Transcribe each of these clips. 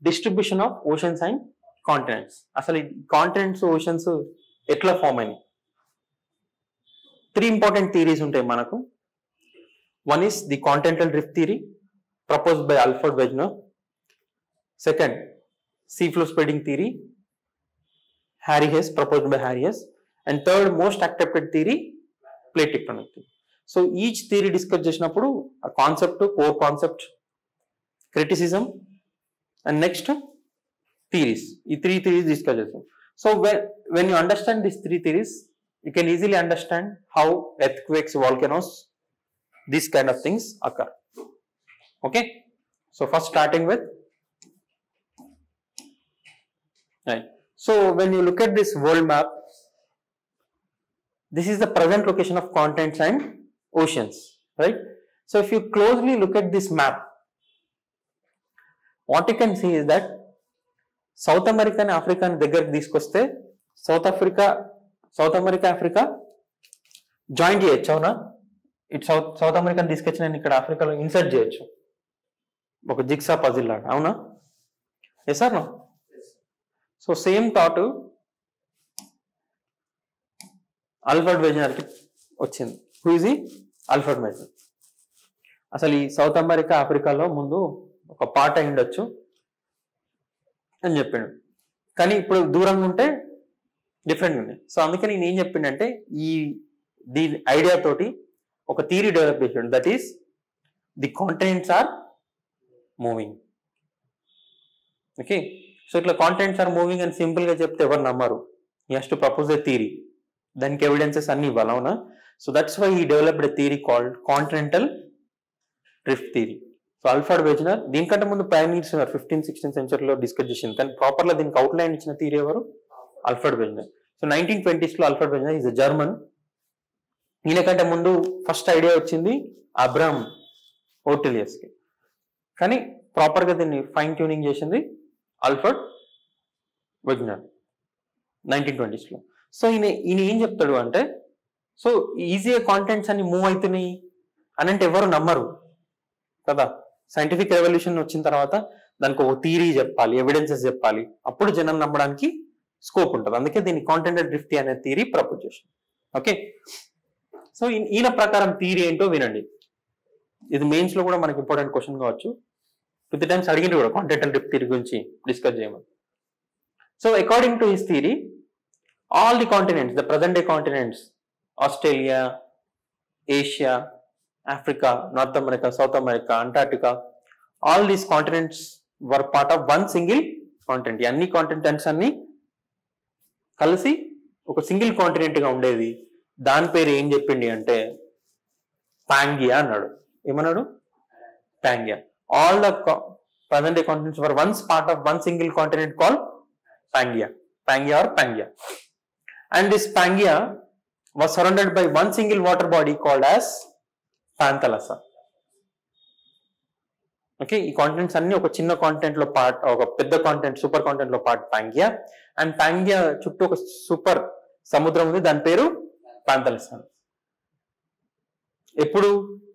Distribution of oceans and continents అసలు ఈ continents oceans ఎట్లా ఫామ్ అయినాయి త్రీ ఇంపార్టెంట్ థీరీస్ ఉంటాయి మనకు one is the continental drift theory propose by Alfred Wegener second sea flow spreading theory harry hess proposed by harry hess and third most accepted theory plate tectonic theory so each theory discuss చేసినప్పుడు ఆ concept core concept criticism and next theories ఈ three theories discuss చేస్తాం so when when you understand this three theories you can easily understand how earthquakes volcanoes these kind of things occur okay so first starting with Right. So when you look at this world map, this is the present location of continents and oceans, right? So if you closely look at this map, what you can see is that South America అని ఆఫ్రికాని దగ్గరికి తీసుకొస్తే South Africa South America Africa join చేయొచ్చు అవునా ఇటు south south అమెరికాని తీసుకొచ్చి నేను ఇక్కడ ఆఫ్రికాలో ఇన్సర్ట్ చేయొచ్చు ఒక జిక్సా పజిల్ లాగా అవునా yes sir so same thought Alfred వెజనర్కి వచ్చింది హూ ఈజ్ ఆల్ఫర్డ్ వెజనర్ అసలు ఈ సౌత్ అమెరికా ఆఫ్రికాలో ముందు ఒక పాట అయి ఉండొచ్చు అని చెప్పాడు కానీ ఇప్పుడు దూరంగా ఉంటే డిఫరెంట్ ఉంది సో అందుకని నేను ఏం చెప్పిండంటే ఈ దీని ఐడియా తోటి ఒక థీరీ డెవలప్ చేసాడు that is the continents are moving okay so ఇట్లా కాంటెంట్స్ ఆర్ మూవింగ్ అని సింపుల్ గా చెప్తే ఎవరు నమ్మరు he has to propose a theory దానికి ఎవిడెన్సెస్ అన్ని ఇవ్వాలి అవునా so that's why he developed a theory called continental drift theory so Alfred Wegener దీనికంటే ముందు పైనీర్స్ ఫిఫ్టీన్ సిక్స్టీన్ సెంచరీలో డిస్కస్ చేసింది కానీ ప్రాపర్గా దీనికి అవుట్లైన్ ఇచ్చిన థీరీ ఎవరు Alfred Wegener so nineteen ట్వంటీస్లో అల్ఫర్డ్ Wegener is a German ఈయనకంటే ముందు ఫస్ట్ ఐడియా వచ్చింది అబ్రామ్ ఓటిలియస్కి కానీ ప్రాపర్గా దీన్ని ఫైన్ ట్యూనింగ్ చేసింది ఆల్ఫర్డ్ వెజ్నర్ నైన్టీన్ ట్వంటీస్లో సో ఈయన ఈయన ఏం చెప్తాడు అంటే సో ఈజీగా కాంటెంట్స్ అన్ని మూవ్ అవుతున్నాయి అని అంటే ఎవరు నమ్మరు కదా సైంటిఫిక్ రెవల్యూషన్ వచ్చిన తర్వాత దానికి ఒక థీరీ చెప్పాలి ఎవిడెన్సెస్ చెప్పాలి అప్పుడు జనం నమ్మడానికి స్కోప్ ఉంటుంది అందుకే దీన్ని కాంటెంటెడ్ డ్రిఫ్ట్ అనే థీరీ ప్రపోజ్ చేసింది ఓకే సో ఈయన ప్రకారం థీరీ ఏంటో వినండి ఇది మెయిన్స్ లో కూడా మనకి ఇంపార్టెంట్ క్వశ్చన్ కావచ్చు ఫిఫ్టీ టైమ్స్ అడిగింది కూడా కాంటెంటల్ డ్రిఫ్ట్ థియరీ గురించి డిస్కస్ చేయమని so according to his theory all the continents the present day continents Australia Asia Africa North America South America Antarctica all these continents were part of one single continent అన్ని continents అన్ని కలిసి ఒక single continent గా ఉండేది దాని పేరు ఏం చెప్పింది అంటే పాంగియా అన్నాడు ఏమన్నాడు Pangaea all the co- present day continents were once part of one single continent called Pangaea. Pangaea or Pangaea. And this Pangaea was surrounded by one single water body called as Panthalassa. Okay ఈ continents అన్ని ఒక చిన్న continent లో part ఒక పెద్ద continent super continent లో part Pangaea and Pangaea చుట్టూ ఒక సూపర్ సముద్రం ఉంది దాని పేరు పాంతలసా ఎప్పుడు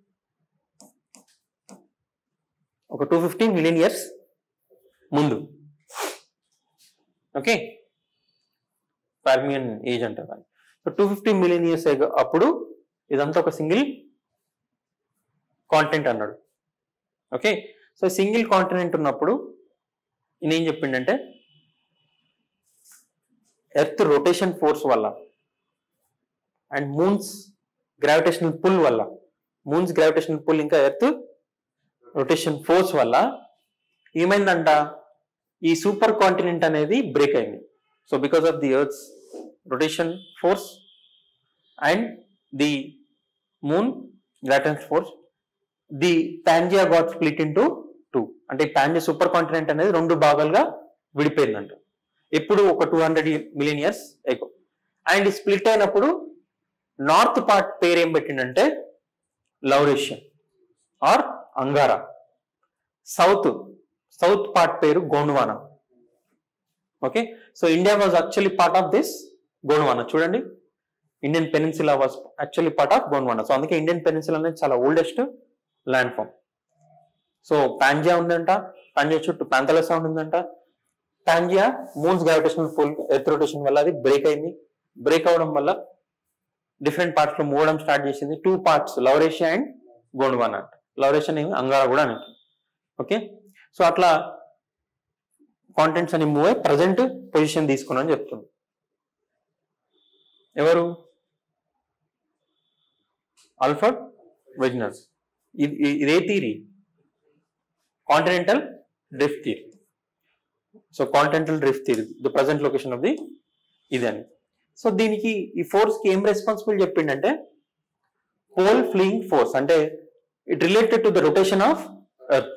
ఒక టూ ఫిఫ్టీ మిలియన్ ఇయర్స్ ముందు ఓకే పర్మియన్ ఏజ్ అంటారు దాన్ని so two fifty million years అప్పుడు ఇదంతా ఒక సింగిల్ కాంటినెంట్ అన్నాడు ఓకే సో సింగిల్ కాంటినెంట్ ఉన్నప్పుడు ఈయన ఏం చెప్పిండంటే ఎర్త్ రొటేషన్ ఫోర్స్ వల్ల అండ్ మూన్స్ గ్రావిటేషనల్ పుల్ వల్ల మూన్స్ గ్రావిటేషనల్ పుల్ ఇంకా ఎర్త్ రొటేషన్ ఫోర్స్ వల్ల ఏమైందంట ఈ సూపర్ కాంటినెంట్ అనేది బ్రేక్ అయింది so because of the earth's rotation force and the moon gravitation force the Pangaea got split into two అంటే Pangaea super continent అనేది రెండు భాగాలుగా విడిపోయిందంట ఎప్పుడు ఒక two hundred million years ago and split అయినప్పుడు నార్త్ పార్ట్ పేరు ఏం పెట్టిండంటే Laurasia or Angara south south part పేరు Gondwana okay so India was actually part of this Gondwana చూడండి Indian peninsula was actually part of Gondwana so అందుకే ఇండియన్ పెనిన్సులా అనేది చాలా oldest land form so Pangaea ఉందంట పాంజియా చుట్టూ పాంతల సౌండ్ ఉందంట Pangaea moon's gravitational pull earth rotation వల్ల అది బ్రేక్ అయింది బ్రేక్ అవడం వల్ల డిఫరెంట్ పార్ట్స్ లో మూవడం స్టార్ట్ చేసింది two parts Laurasia and Gondwana అంట లవరేషియా ఏమి అంగారా కూడా అని ఓకే సో అట్లా కాంటెంట్స్ అని మూవ్ అయ్యి ప్రజెంట్ పొజిషన్ తీసుకున్నా అని చెప్తుంది ఎవరు ఆల్ఫర్డ్ వెజ్నర్స్ ఇది ఇదే theory continental drift theory so continental drift theory the present location of the ఇది అని సో దీనికి ఈ ఫోర్స్ కి ఏం రెస్పాన్సిబుల్ చెప్పిండంటే పోల్ ఫ్లీయింగ్ ఫోర్స్ అంటే it related to the rotation of earth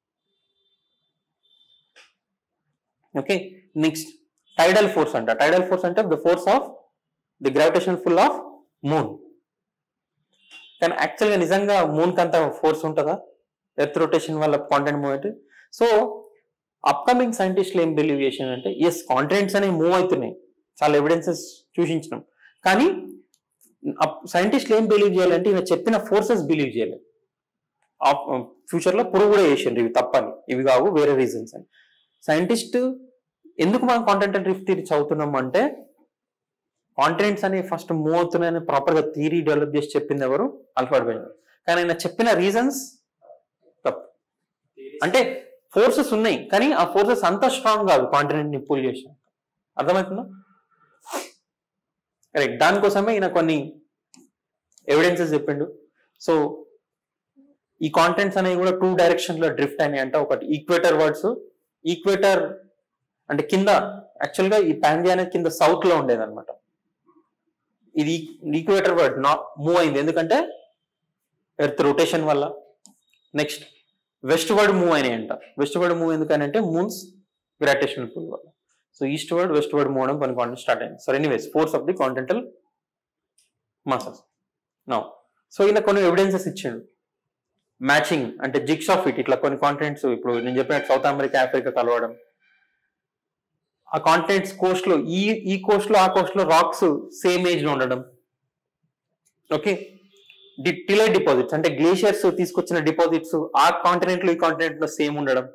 okay next tidal force అంట టైడల్ ఫోర్స్ అంటే the force of the gravitation pull of moon కానీ యాక్చువల్గా నిజంగా మూన్ కి అంత ఫోర్స్ ఉంటుందా ఎర్త్ రొటేషన్ వల్ల కాంటెంట్ మూవ్మెంట్ సో అప్కమింగ్ సైంటిస్టులు ఏం బిలీవ్ చేసిన అంటే ఎస్ కాంటెంట్స్ అనేవి మూవ్ అవుతున్నాయి చాలా ఎవిడెన్సెస్ చూసించినాం కానీ సైంటిస్టులు ఏం బిలీవ్ చేయాలంటే ఈయన చెప్పిన ఫోర్సెస్ బిలీవ్ చేయాలి ఫ్యూచర్ లో పురుగు కూడా చేసిండ్రు ఇవి తప్పని ఇవి కావు వేరే రీజన్స్ అని సైంటిస్ట్ ఎందుకు మనం కాంటెంట్ డ్రిఫ్ట్ థీరీ చదువుతున్నాం అంటే కాంటినెంట్స్ అనేవి ఫస్ట్ మూవ్ అవుతున్నాయని ప్రాపర్ గా థీరీ డెవలప్ చేసి చెప్పింది ఎవరు అల్ఫాడ్ బెంజర్ కానీ ఆయన చెప్పిన రీజన్స్ తప్పు అంటే ఫోర్సెస్ ఉన్నాయి కానీ ఆ ఫోర్సెస్ అంత స్ట్రాంగ్ కాదు కాంటినెంట్ ని పుల్ చేసి అర్థమవుతుందా కరెక్ట్ దానికోసమే ఈయన కొన్ని ఎవిడెన్సెస్ చెప్పిండు సో ఈ కాంటెంట్స్ అనేవి కూడా టూ డైరెక్షన్ లో డ్రిఫ్ట్ అయినాయి అంట ఒకటి ఈక్వేటర్ వర్డ్స్ ఈక్వేటర్ అంటే కింద యాక్చువల్ గా ఈ పాంజియా అనేది కింద సౌత్ లో ఉండేది అనమాట ఇది ఈక్వేటర్ వర్డ్ నా మూవ్ అయింది ఎందుకంటే ఎర్త్ రొటేషన్ వల్ల నెక్స్ట్ వెస్ట్ వర్డ్ మూవ్ అయినాయి అంట వెస్ట్ వర్డ్ మూవ్ ఎందుకని అంటే మూన్స్ గ్రాటేషనల్ పుల్ వల్ల so eastward westward move అవడం కొన్ని కాంటెంట్ స్టార్ట్ అయింది so anyways force of the continental masses now so ఈయన కొన్ని ఎవిడెన్సెస్ ఇచ్చిండు మ్యాచింగ్ అంటే జిక్స్ ఆఫ్ ఇట్ ఇట్లా కొన్ని కాంటెంట్స్ ఇప్పుడు నేను చెప్పినట్టు సౌత్ అమెరికా ఆఫ్రికా కలవడం ఆ కాంటినెంట్స్ కోస్ట్ లో ఈ ఈ కోస్ట్ లో ఆ కోస్ట్ లో రాక్స్ సేమ్ ఏజ్ లో ఉండడం ఓకే టిలై డిపాజిట్స్ అంటే గ్లేషియర్స్ తీసుకొచ్చిన డిపాజిట్స్ ఆ కాంటినెంట్ లో ఈ కాంటినెంట్ లో సేమ్ ఉండడం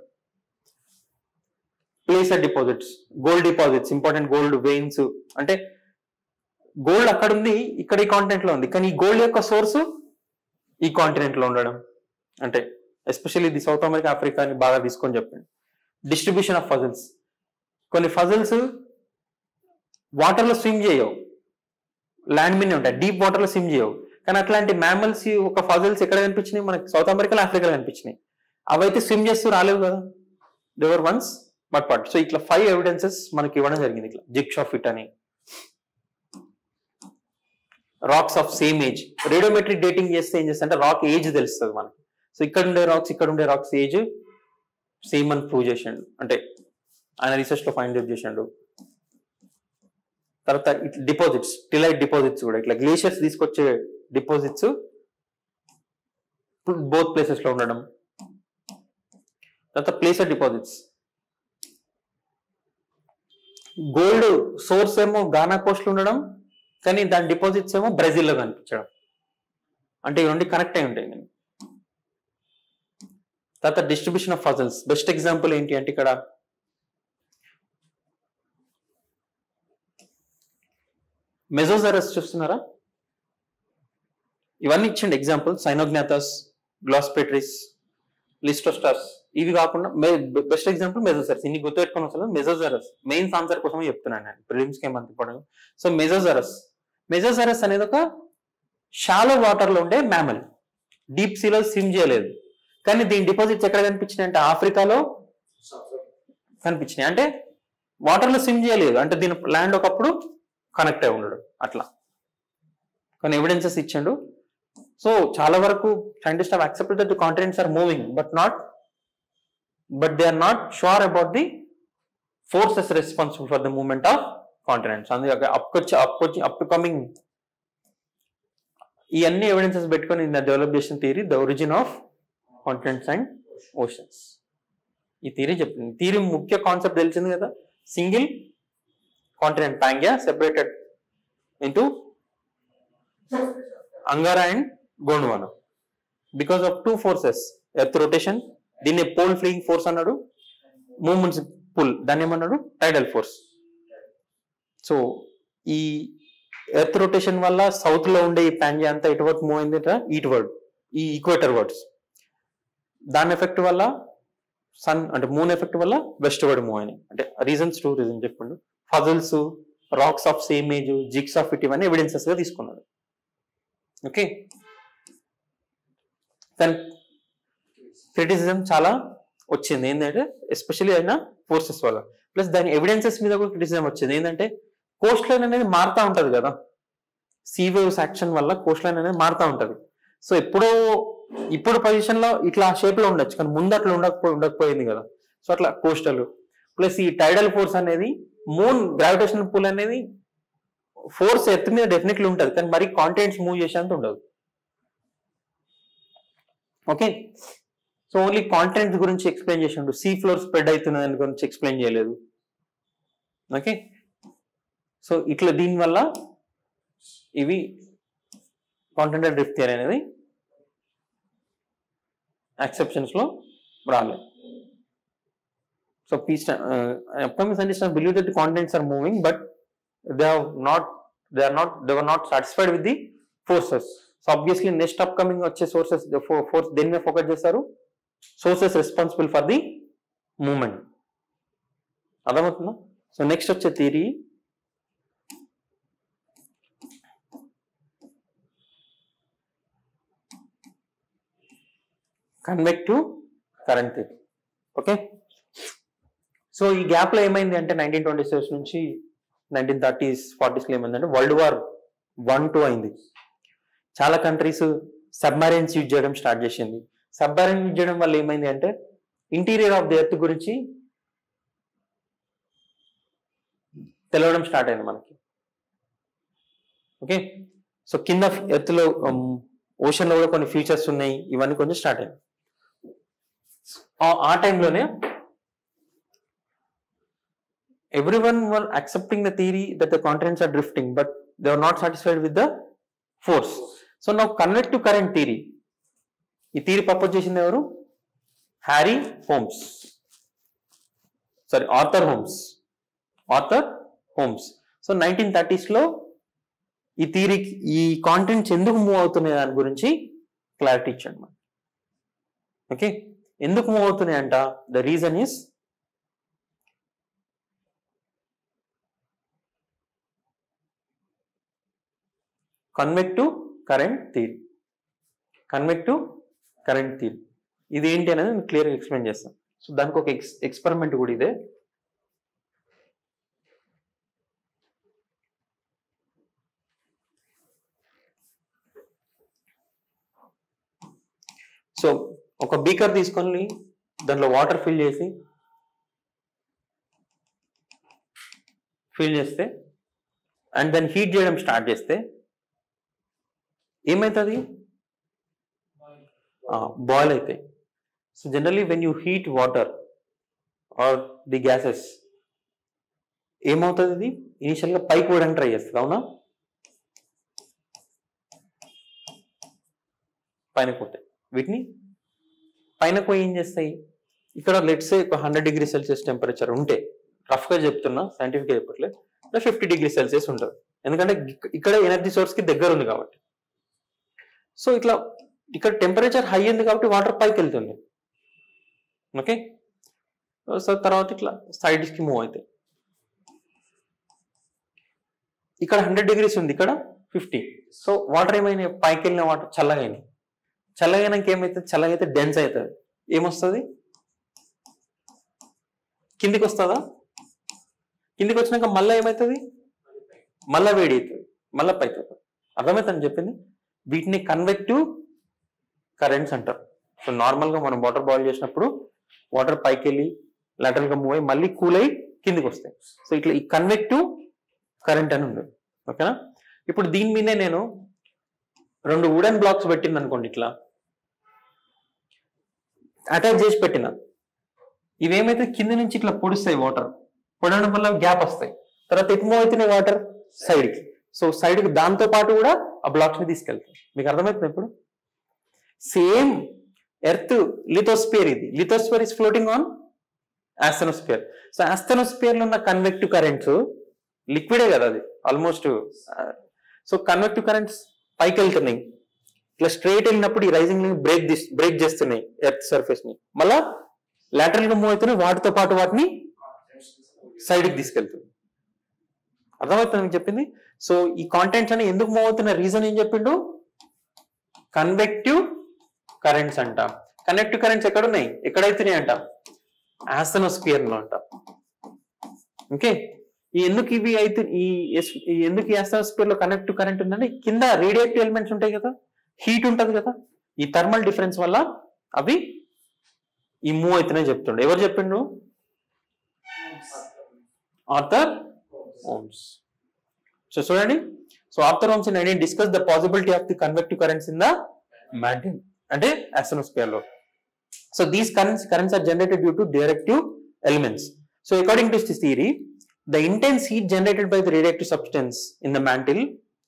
placer deposits gold deposits important gold veins అంటే గోల్డ్ అక్కడ ఉంది ఇక్కడ ఈ కాంటినెంట్ లో ఉంది కానీ ఈ గోల్డ్ యొక్క సోర్స్ ఈ కాంటినెంట్ లో ఉండడం అంటే ఎస్పెషల్లీ ఇది సౌత్ అమెరికా ఆఫ్రికాని బాగా తీసుకొని చెప్పండి డిస్ట్రిబ్యూషన్ ఆఫ్ ఫజల్స్ కొన్ని ఫజల్స్ వాటర్ లో స్విమ్ చేయవు ల్యాండ్ మీనే ఉంటాయి డీప్ వాటర్ లో స్విమ్ చేయవు కానీ అట్లాంటి మ్యామల్స్ ఒక ఫజల్స్ ఎక్కడ కనిపించినాయి మనకి సౌత్ అమెరికాలో ఆఫ్రికాలో కనిపించినాయి అవైతే స్విమ్ చేస్తూ రాలేవు కదా దేవర్ వన్స్ బట్ బట్ సో ఇట్లా ఫైవ్ ఎవిడెన్సెస్ మనకి ఇవ్వడం జరిగింది ఇట్లా జిక్స్ ఆఫ్ ఇట్ అని rocks of same age radiometric dating చేస్తే ఏం చేస్తే అంటే రాక్ ఏజ్ తెలుస్తుంది మనకి సో ఇక్కడ ఉండే రాక్స్ ఇక్కడ ఉండే రాక్స్ ఏజ్ సేమ్ అని ప్రూవ్ చేసిండు అంటే ఆయన రీసెర్చ్ లో ఫైండ్ అవుట్ చేసిండు తర్వాత డిపాజిట్స్ టిలైట్ డిపాజిట్స్ కూడా ఇట్లా గ్లేషియర్స్ తీసుకొచ్చే డిపాజిట్స్ బోత్ ప్లేసెస్ లో ఉండడం తర్వాత ప్లేసర్ డిపాజిట్స్ గోల్డ్ సోర్స్ ఏమో గానా కోస్ట్ లో ఉండడం కానీ దాని డిపాజిట్స్ ఏమో బ్రెజిల్లో కనిపించడం అంటే ఇవి రెండు కనెక్ట్ అయి ఉంటాయి నేను తర్వాత distribution of fossils best example ఏంటి అంటే ఇక్కడ మెజోజరస్ చూస్తున్నారా ఇవన్నీ ఇచ్చిండి ఎగ్జాంపుల్ సైనోగ్నాథస్ గ్లాస్పెట్రిస్ లిస్టోస్టార్స్ ఇవి కాకుండా బెస్ట్ ఎగ్జాంపుల్ మెజోజరస్ ఇన్ని గుర్తుపెట్టుకుని అసలు మెజోజరస్ మెయిన్స్ ఆన్సర్ కోసమే చెప్తున్నాను నేను ప్రిలిమ్స్ కి ఏమంత ఇంపార్టెంట్ సో మెజోజరస్ మెజోజరస్ అనేది ఒక షాలో వాటర్ లో ఉండే మ్యామల్ డీప్ సీలో స్విమ్ చేయలేదు కానీ దీని డిపాజిట్స్ ఎక్కడ కనిపించినాయి అంటే ఆఫ్రికాలో కనిపించినాయి అంటే వాటర్ లో స్విమ్ చేయలేదు అంటే దీని ల్యాండ్ ఒకప్పుడు కనెక్ట్ అయి ఉండడు అట్లా కొన్ని ఎవిడెన్సెస్ ఇచ్చిండు సో చాలా వరకు scientist have accepted that the continents are moving but not but they are not sure about the forces responsible for the movement of continents అందుకే అప్కొచ్చి అప్కొచ్చి అప్ కమింగ్ ఈ అన్ని ఎవిడెన్సెస్ పెట్టుకొని డెవలప్ చేసిన theory the origin of continents and oceans ఈ theory చెప్పింది theory ముఖ్య concept తెలిసింది కదా single continent Pangaea separated into Angara and Gondwana because of two forces earth rotation దీన్ని పోల్ ఫ్లీయింగ్ ఫోర్స్ అన్నాడు మూమెంట్స్ పుల్ దాన్ని ఏమన్నాడు టైడల్ ఫోర్స్ సో ఈ ఎర్త్ రొటేషన్ వల్ల సౌత్ లో ఉండే ఈ ప్యాంజీ అంతా ఇటువైపు మూవ్ అయింది ఈట్ వర్డ్ ఈ ఈక్వేటర్ వర్డ్స్ దాని ఎఫెక్ట్ వల్ల సన్ అంటే మూన్ ఎఫెక్ట్ వల్ల వెస్ట్ వర్డ్ మూవ్ అయినాయి అంటే రీజన్స్ టూ రీజన్ చెప్పండి fossils rocks of same age jigsaw fit ఇవన్నీ ఎవిడెన్సెస్ గా తీసుకున్నాడు ఓకే దాని క్రిటిసిజం చాలా వచ్చింది ఏంటంటే ఎస్పెషల్లీ అయిన ఫోర్సెస్ వల్ల ప్లస్ దాని ఎవిడెన్సెస్ మీద కూడా క్రిటిసిజం వచ్చింది ఏంటంటే కోస్ట్ లైన్ అనేది మారుతా ఉంటది కదా సీ వేవ్స్ యాక్షన్ వల్ల కోస్ట్ లైన్ అనేది మారుతా ఉంటది సో ఎప్పుడో ఇప్పుడు పొజిషన్ లో ఇట్లా షేప్ లో ఉండొచ్చు కానీ ముందు అట్లా ఉండకపో ఉండకపోయింది కదా సో అట్లా కోస్టల్ ప్లస్ ఈ టైడల్ ఫోర్స్ అనేది మూన్ గ్రావిటేషన్ పుల్ అనేది ఫోర్స్ ఎర్త్ మీద డెఫినెట్లీ ఉంటుంది కానీ మరి కాంటెంట్స్ మూవ్ చేసేంత ఉండదు ఓకే సో ఓన్లీ కాంటెంట్ గురించి ఎక్స్ప్లెయిన్ చేసిండు సీ ఫ్లోర్ స్ప్రెడ్ అవుతున్న దాని గురించి ఎక్స్ప్లెయిన్ చేయలేదు ఓకే సో ఇట్లా దీనివల్ల ఇవి కాంటెంటెడ్ డ్రిఫ్ట్ థియరీ అనేది ఎక్సెప్షన్స్ లో రాలేదు so piece upcoming scientists have believed that the contents are moving but they have not they are not they were not satisfied with the forces so obviously next upcoming వచ్చే sources force దేని మీద focus చేస్తారు sources responsible for the moment అర్థమవుతుందా so next వచ్చే theory convective current theory okay so ఈ gap లో ఏమైంది అంటే నైన్టీన్ ట్వంటీ సిక్స్ నుంచి నైన్టీన్ థర్టీస్ ఫార్టీస్ లో ఏమైందంటే వరల్డ్ వార్ వన్ టూ అయింది చాలా కంట్రీస్ సబ్మరైన్స్ యూజ్ చేయడం స్టార్ట్ చేసింది సబ్మరైన్ యూజ్ చేయడం వల్ల ఏమైంది అంటే ఇంటీరియర్ ఆఫ్ ది ఎర్త్ గురించి తెలవడం స్టార్ట్ అయింది మనకి ఓకే సో కింద ఎర్త్ లో ఓషన్ లో కూడా కొన్ని ఫీచర్స్ ఉన్నాయి ఇవన్నీ కొంచెం స్టార్ట్ అయింది ఆ- ఆ టైంలోనే everyone were accepting the theory that the continents are drifting, but they were not satisfied with the force. So now convective current theory. ఈ థియరీ ప్రపోజ్ చేసింది ఎవరు Harry Holmes sorry Arthur Holmes Arthur Holmes so nineteen థర్టీస్లో ఈ theory ఈ contents ఎందుకు move అవుతున్నాయి దాని గురించి క్లారిటీ ఇచ్చాడు మనం ఓకే ఎందుకు మూవ్ అవుతున్నాయి అంట the reason is convective current theory convective current theory ఇది ఏంటి అనేది నేను క్లియర్గా ఎక్స్ప్లెయిన్ చేస్తాను సో దానికి ఒక ఎక్స్ ఎక్స్పెరిమెంట్ కూడా ఇదే సో ఒక బీకర్ తీసుకొని దాంట్లో వాటర్ ఫిల్ చేసి ఫిల్ చేస్తే అండ్ దాన్ని హీట్ చేయడం స్టార్ట్ చేస్తే ఏమవుతుంది బాయిల్ అవుతాయి so generally when you heat water or the gases ఏమవుతుంది ఇది ఇనిషియల్గా పైకి పోవడానికి ట్రై చేస్తుంది అవునా పైన పోతాయి వీటిని పైన పోయి ఏం చేస్తాయి ఇక్కడ లెట్సే ఒక హండ్రెడ్ డిగ్రీ సెల్సియస్ టెంపరేచర్ ఉంటే రఫ్గా చెప్తున్నా సైంటిఫిక్గా చెప్పట్లేదు ఫిఫ్టీ డిగ్రీ సెల్సియస్ ఉంటుంది ఎందుకంటే ఇక్- ఇక్కడ ఎనర్జీ సోర్స్ కి దగ్గర ఉంది కాబట్టి సో ఇట్లా ఇక్కడ టెంపరేచర్ హై ఉంది కాబట్టి వాటర్ పైకి వెళ్తుంది ఓకే సో తర్వాత ఇట్లా sides కి మూవ్ అవుతాయి ఇక్కడ హండ్రెడ్ డిగ్రీస్ ఉంది ఇక్కడ ఫిఫ్టీ సో వాటర్ ఏమైనా పైకి వెళ్ళిన వాటర్ చల్లగా అయినాయి చల్లగా అయినాక ఏమవుతుంది చల్లగా అయితే డెన్స్ అవుతుంది ఏమొస్తుంది కిందికి వస్తుందా కిందికి వచ్చినాక మళ్ళీ ఏమవుతుంది మళ్ళా వేడి అవుతుంది మళ్ళీ పైకి అవుతుంది అర్థమవుతుంది చెప్పింది వీటిని కన్వెక్టివ్ కరెంట్స్ అంటారు సో నార్మల్ గా మనం వాటర్ బాయిల్ చేసినప్పుడు వాటర్ పైకి వెళ్ళి lateral గా మూవ్ అయ్యి మళ్ళీ కూల్ అయ్యి కిందికి వస్తాయి సో ఇట్లా ఈ కన్వెక్టివ్ కరెంట్ అని ఉంది ఓకేనా ఇప్పుడు దీని మీదే నేను రెండు వుడెన్ బ్లాక్స్ పెట్టింది అనుకోండి ఇట్లా అటాచ్ చేసి పెట్టిన ఇవేమైతే కింద నుంచి ఇట్లా పొడుస్తాయి వాటర్ పొడవడం వల్ల గ్యాప్ వస్తాయి తర్వాత ఎటు మూవ్ అవుతున్నాయి వాటర్ సైడ్ కి సో సైడ్ కి దాంతో పాటు కూడా ఆ బ్లాక్స్ ని తీసుకెళ్తాయి మీకు అర్థమవుతుంది ఇప్పుడు సేమ్ ఎర్త్ లిథోస్పియర్ ఇది lithosphere is floating on asthenosphere so asthenosphere లో ఉన్న కన్వెక్టివ్ కరెంట్స్ లిక్విడే కదా అది ఆల్మోస్ట్ సో కన్వెక్టివ్ కరెంట్స్ పైకి వెళ్తున్నాయి ఇట్లా స్ట్రైట్ వెళ్ళినప్పుడు ఈ రైజింగ్ బ్రేక్ బ్రేక్ చేస్తున్నాయి ఎర్త్ సర్ఫేస్ ని మళ్ళా లాటరల్ గా మూవ్ అవుతున్నాయి వాటితో పాటు వాటిని సైడ్ కి తీసుకెళ్తుంది అర్థమవుతుంది మీకు చెప్పింది సో ఈ కాంటెంట్స్ అని ఎందుకు మూవ్ అవుతున్న రీజన్ ఏం చెప్పిండు కన్వెక్టివ్ కరెంట్స్ అంట కనెక్టివ్ కరెంట్స్ ఎక్కడ ఉన్నాయి ఎక్కడైతున్నాయి అంట ఆసనోస్పియర్ లో అంట ఓకే ఈ ఎందుకు ఇవి అయితే ఈ ఎస్- ఈ ఎందుకు ఈ ఆసనోస్పియర్ లో కనెక్టివ్ కరెంట్ ఉందంటే కింద రేడియేటివ్ ఎలిమెంట్స్ ఉంటాయి కదా హీట్ ఉంటది కదా ఈ థర్మల్ డిఫరెన్స్ వల్ల అవి ఈ మూవ్ అవుతున్నాయి చెప్తుండే ఎవరు చెప్పిండు ఆర్థర్ ఓమ్స్ సో చూడండి so Arthur Holmes in nineteen discuss the possibility of the convective currents in the mantle అంటే అసనోస్పియర్ లో so these currents currents are generated due to radioactive elements so according to this theory the intense heat generated by the radioactive substance in the mantle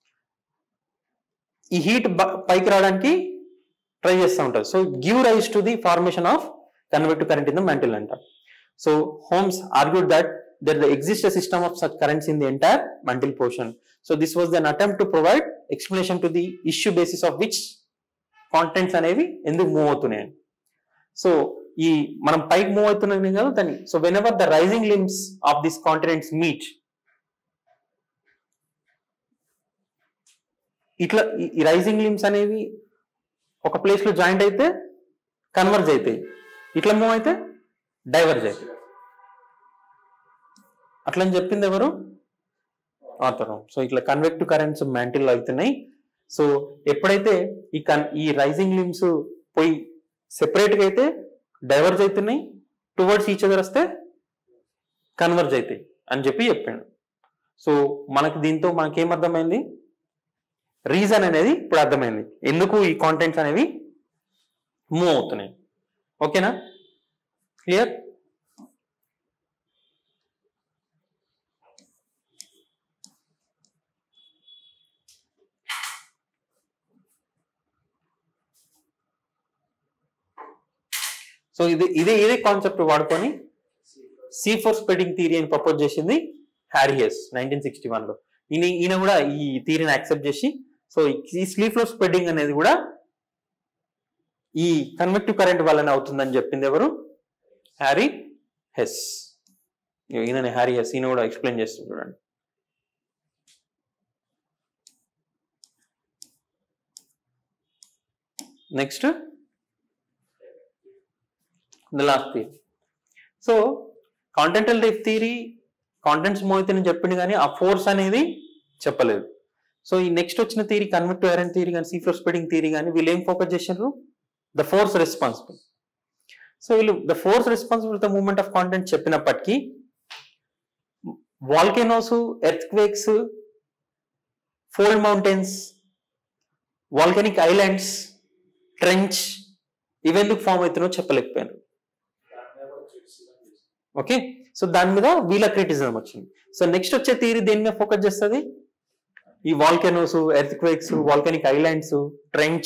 ఈ heat పైకి రావడానికి try చేస్తూ ఉంటారు so give rise to the formation of convective current in the mantle అంట so Holmes argued that there exists a system of such currents in the entire mantle portion. So this was an attempt to provide explanation to the issue basis of which continents అనేవి ఎందుకు move అవుతున్నాయి so ఈ మనం పైకి move అవుతున్నాం కదా దాన్ని so whenever the rising limbs of this continents meet ఇట్లా ఈ- ఈ రైజింగ్ లిమ్స్ అనేవి ఒక ప్లేస్ లో జాయింట్ అయితే కన్వర్జ్ అవుతాయి ఇట్లా మూవ్ అయితే డైవర్జ్ అవుతాయి అట్లని చెప్పింది ఎవరు ఆర్థరం సో ఇట్లా కన్వెక్టివ్ కరెంట్స్ మ్యాంటిల్ అవుతున్నాయి సో ఎప్పుడైతే ఈ కన్ ఈ రైజింగ్ లిమ్స్ పోయి సెపరేట్ గా అయితే డైవర్జ్ అవుతున్నాయి టువర్డ్స్ ఈచ్ అదర్ వస్తే కన్వర్జ్ అవుతాయి అని చెప్పి చెప్పాడు సో మనకి దీంతో మనకేం అర్థమైంది రీజన్ అనేది ఇప్పుడు అర్థమైంది ఎందుకు ఈ కాంటెంట్స్ అనేవి మూవ్ అవుతున్నాయి ఓకేనా క్లియర్ సో ఇది ఇదే ఇదే కాన్సెప్ట్ వాడుకొని సి ఫోర్ స్ప్రెడింగ్ థియరీ అని ప్రపోజ్ చేసింది హ్యారియస్ నైన్టీన్ సిక్స్టీ వన్ లో ఈయన ఈయన కూడా ఈ థియరీని యాక్సెప్ట్ చేసి సో ఈ స్లీప్ ఫ్లో స్ప్రెడింగ్ అనేది కూడా ఈ కన్వెక్టివ్ కరెంట్ వల్లనే అవుతుందని చెప్పింది ఎవరు హ్యారీ హెస్ ఈయన హ్యారీ హెస్ ఈయన కూడా ఎక్స్ప్లెయిన్ చేస్తుంది చూడండి next the last theory so continental రేప్ థియరీ కాంటెంట్స్ మోయితని చెప్పింది కానీ ఆ ఫోర్స్ అనేది చెప్పలేదు సో ఈ నెక్స్ట్ వచ్చిన థియరీ కన్వర్ట్ ఐరన్ థియరీ కానీ సీఫ్లో స్ప్రెడింగ్ థియరీ కానీ వీళ్ళు ఏం ఫోకస్ చేశారు ద ఫోర్స్ రెస్పాన్సిబుల్ సో వీళ్ళు the force responsible the moment of continent చెప్పినప్పటికీ volcanoes earthquakes fold mountains volcanic islands trench ఇవెందుకు ఫామ్ అవుతున్నాయో చెప్పలేకపోయాను ఓకే సో దాని మీద వీళ్ళ క్రిటిసిజం వచ్చింది సో నెక్స్ట్ వచ్చే థియరీ దేని మీద ఫోకస్ చేస్తుంది ఈ volcanoes earthquakes volcanic islands trench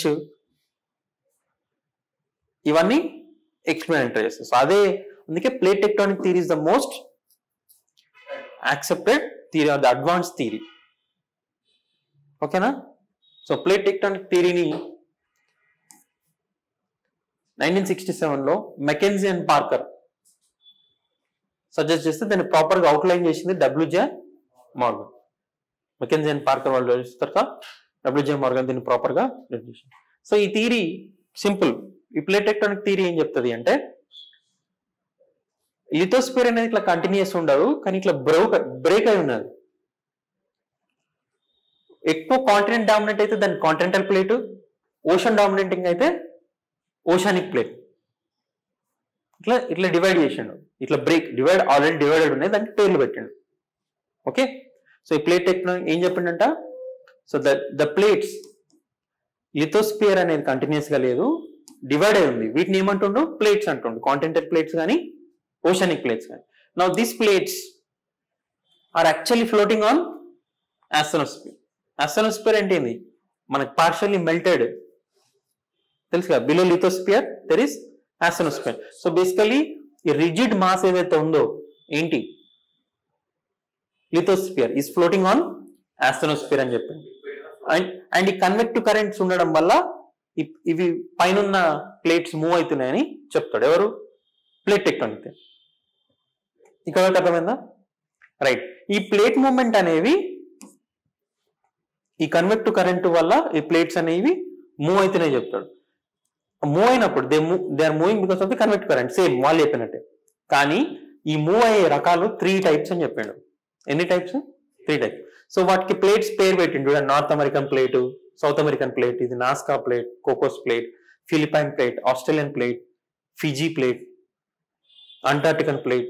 ఇవన్నీ ఎక్స్ప్లెయిన్ ట్రై చేస్తుంది సో అదే అందుకే plate tectonic theory is the most accepted theory or the advance theory ఓకేనా సో ప్లేట్ టెక్టానిక్ థియరీని నైన్టీన్ సిక్స్టీ సెవెన్లో మెకెన్జీ అండ్ పార్కర్ సజెస్ట్ చేస్తే దాన్ని ప్రాపర్ గా అవుట్లైన్ చేసింది W J Morgan McKenzie and Parker వాళ్ళు చేస్తారు డబ్ల్యూజే మార్గన్ దీన్ని ప్రాపర్ గా చేసింది సో ఈ థియరీ సింపుల్ ఈ ప్లేట్ టెక్టానిక్ థియరీ ఏం చెప్తుంది అంటే లిథోస్పియర్ అనేది ఇట్లా కంటిన్యూస్ ఉండదు కానీ ఇట్లా బ్రేక్ బ్రేక్ అయి ఉన్నది ఎక్కువ కాంటినెంట్ డామినెంట్ అయితే దాని కాంటినెంటల్ ప్లేట్ ఓషన్ డామినెంటింగ్ అయితే ఓషానిక్ ప్లేట్ ఇట్లా ఇట్లా డివైడ్ చేసిండు ఇట్లా బ్రేక్ డివైడ్ ఆల్రెడీ డివైడెడ్ ఉన్నాయి దానికి పేర్లు పెట్టిండు ఓకే సో ఈ ప్లేట్ టెక్నాలజీ ఏం చెప్పిండంట so the the plates lithosphere అనేది కంటిన్యూస్ గా లేదు డివైడ్ అయి ఉంది వీటిని ఏమంటుండు ప్లేట్స్ అంటుండు కాంటినెంటల్ ప్లేట్స్ కానీ ఓషనిక్ ప్లేట్స్ కానీ now this plates are actually floating on asthenosphere asthenosphere అంటే ఏంది మనకి పార్షల్లీ మెల్టెడ్ తెలుసు కదా below lithosphere there is asthenosphere so basically ఈ రిజిడ్ మాస్ ఏదైతే ఉందో ఏంటి lithosphere is floating on asthenosphere అని చెప్పింది అండ్ అండ్ ఈ కన్వెక్టివ్ కరెంట్స్ ఉండడం వల్ల ఇ- ఇవి పైన ప్లేట్స్ మూవ్ అవుతున్నాయని చెప్తాడు ఎవరు ప్లేట్ టెక్టానిక్ ఇక్కడ వరకు అర్థమైందా రైట్ ఈ ప్లేట్ మూమెంట్ అనేవి ఈ కన్వెక్టివ్ కరెంట్ వల్ల ఈ ప్లేట్స్ అనేవి మూవ్ అవుతున్నాయి చెప్తాడు మూవ్ అయినప్పుడు they move they are moving because of the convective current same వాళ్ళు చెప్పినట్టే కానీ ఈ మూవ్ అయ్యే రకాలు త్రీ టైప్స్ అని చెప్పాడు ఎన్ని టైప్స్ త్రీ టైప్స్ సో వాటికి ప్లేట్స్ పేరు పెట్టిండు చూడండి North American plate South American plate ఇది Nazca plate Cocos plate Philippine plate Australian plate Fiji plate Antarctic plate